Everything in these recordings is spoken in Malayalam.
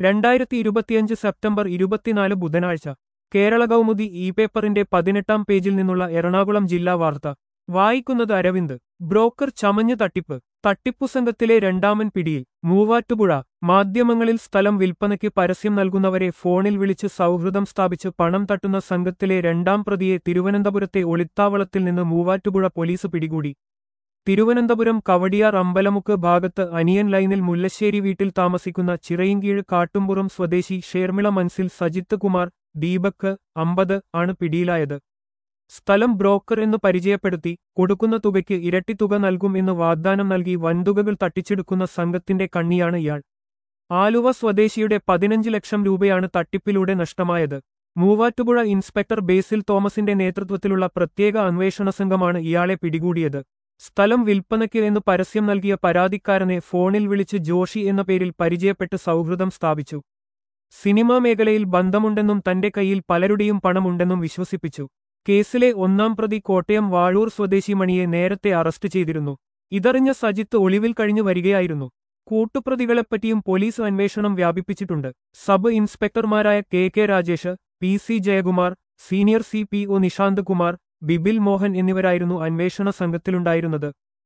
രണ്ടായിരത്തി ഇരുപത്തിയഞ്ച് സെപ്റ്റംബർ ഇരുപത്തിനാല് ബുധനാഴ്ച കേരള കൗമുദി ഇ പേപ്പറിന്റെ പതിനെട്ടാം പേജിൽ നിന്നുള്ള എറണാകുളം ജില്ലാ വാർത്ത വായിക്കുന്നത് അരവിന്ദ് ബ്രോക്കർ ചമഞ്ഞ് തട്ടിപ്പ് തട്ടിപ്പു സംഘത്തിലെ രണ്ടാമൻ പിടിയിൽ മൂവാറ്റുപുഴ മാധ്യമങ്ങളിൽ സ്ഥലം വിൽപ്പനയ്ക്ക് പരസ്യം നൽകുന്നവരെ ഫോണിൽ വിളിച്ച് സൗഹൃദം സ്ഥാപിച്ച് പണം തട്ടുന്ന സംഘത്തിലെ രണ്ടാം പ്രതിയെ തിരുവനന്തപുരത്തെ ഒളിത്താവളത്തിൽ നിന്ന് മൂവാറ്റുപുഴ പോലീസ് പിടികൂടി തിരുവനന്തപുരം കവടിയാർ അമ്പലമുക്ക് ഭാഗത്ത് അനിയൻ ലൈനിൽ മുല്ലശ്ശേരി വീട്ടിൽ താമസിക്കുന്ന ചിറയിൻകീഴ് കാട്ടുംപുറം സ്വദേശി ഷേർമിള മൻസിൽ സജിത്ത് കുമാർ ദീപക് അമ്പത് ആണ് പിടിയിലായത് സ്ഥലം ബ്രോക്കർ എന്ന് പരിചയപ്പെടുത്തി കൊടുക്കുന്ന തുകയ്ക്ക് ഇരട്ടി തുക നൽകും എന്ന് വാഗ്ദാനം നൽകി വൻതുകകൾ തട്ടിച്ചെടുക്കുന്ന സംഘത്തിന്റെ കണ്ണിയാണ് ഇയാൾ ആലുവ സ്വദേശിയുടെ പതിനഞ്ച് ലക്ഷം രൂപയാണ് തട്ടിപ്പിലൂടെ നഷ്ടമായത് മൂവാറ്റുപുഴ ഇൻസ്പെക്ടർ ബേസിൽ തോമസിന്റെ നേതൃത്വത്തിലുള്ള പ്രത്യേക അന്വേഷണ സംഘമാണ് ഇയാളെ പിടികൂടിയത് സ്ഥലം വിൽപ്പനയ്ക്ക് എന്ന് പരസ്യം നൽകിയ പരാതിക്കാരനെ ഫോണിൽ വിളിച്ച് ജോഷി എന്ന പേരിൽ പരിചയപ്പെട്ട് സൗഹൃദം സ്ഥാപിച്ചു സിനിമാ മേഖലയിൽ ബന്ധമുണ്ടെന്നും തന്റെ കയ്യിൽ പലരുടെയും പണമുണ്ടെന്നും വിശ്വസിപ്പിച്ചു കേസിലെ ഒന്നാം പ്രതി കോട്ടയം വാഴൂർ സ്വദേശി മണിയെ നേരത്തെ അറസ്റ്റ് ചെയ്തിരുന്നു ഇതറിഞ്ഞ സജിത്ത് ഒളിവിൽ കഴിഞ്ഞു വരികയായിരുന്നു കൂട്ടുപ്രതികളെപ്പറ്റിയും പോലീസ് അന്വേഷണം വ്യാപിപ്പിച്ചിട്ടുണ്ട് സബ് ഇൻസ്പെക്ടർമാരായ K K Rajesh P C Jayakumar senior C P O Nishanth Kumar Bibil Mohan എന്നിവരായിരുന്നു അന്വേഷണ സംഘത്തിലുണ്ടായിരുന്നത്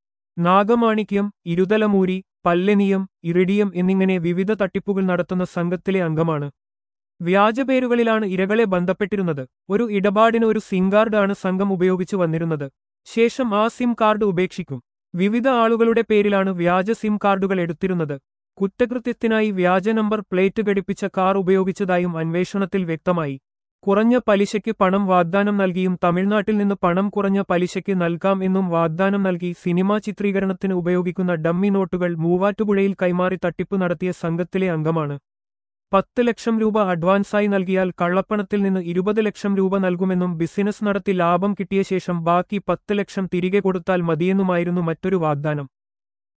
നാഗമാണിക്യം ഇരുതലമൂരി പല്ലെനിയം ഇറിഡിയം എന്നിങ്ങനെ വിവിധ തട്ടിപ്പുകൾ നടത്തുന്ന സംഘത്തിലെ അംഗമാണ് വ്യാജപേരുകളിലാണ് ഇരകളെ ബന്ധപ്പെട്ടിരുന്നത് ഒരു ഇടപാടിന് ഒരു സിം കാർഡാണ് സംഘം ഉപയോഗിച്ചു വന്നിരുന്നത് ശേഷം ആ സിം കാർഡ് ഉപേക്ഷിക്കും വിവിധ ആളുകളുടെ പേരിലാണ് വ്യാജ സിം കാർഡുകൾ എടുത്തിരുന്നത് കുറ്റകൃത്യത്തിനായി വ്യാജ നമ്പർ പ്ലേറ്റ് ഘടിപ്പിച്ച കാർ ഉപയോഗിച്ചതായും അന്വേഷണത്തിൽ വ്യക്തമായി കുറഞ്ഞ പലിശയ്ക്ക് പണം വാഗ്ദാനം നൽകിയും തമിഴ്നാട്ടിൽ നിന്ന് പണം കുറഞ്ഞ പലിശയ്ക്ക് നൽകാം എന്നും വാഗ്ദാനം നൽകി സിനിമാ ചിത്രീകരണത്തിന് ഉപയോഗിക്കുന്ന ഡമ്മി നോട്ടുകൾ മൂവാറ്റുപുഴയിൽ കൈമാറി തട്ടിപ്പ് നടത്തിയ സംഘത്തിലെ അംഗമാണ് പത്ത് ലക്ഷം രൂപ അഡ്വാൻസായി നൽകിയാൽ കള്ളപ്പണത്തിൽ നിന്ന് ഇരുപത് ലക്ഷം രൂപ നൽകുമെന്നും ബിസിനസ് നടത്തി ലാഭം കിട്ടിയ ശേഷം ബാക്കി പത്ത് ലക്ഷം തിരികെ കൊടുത്താൽ മതിയെന്നുമായിരുന്നു മറ്റൊരു വാഗ്ദാനം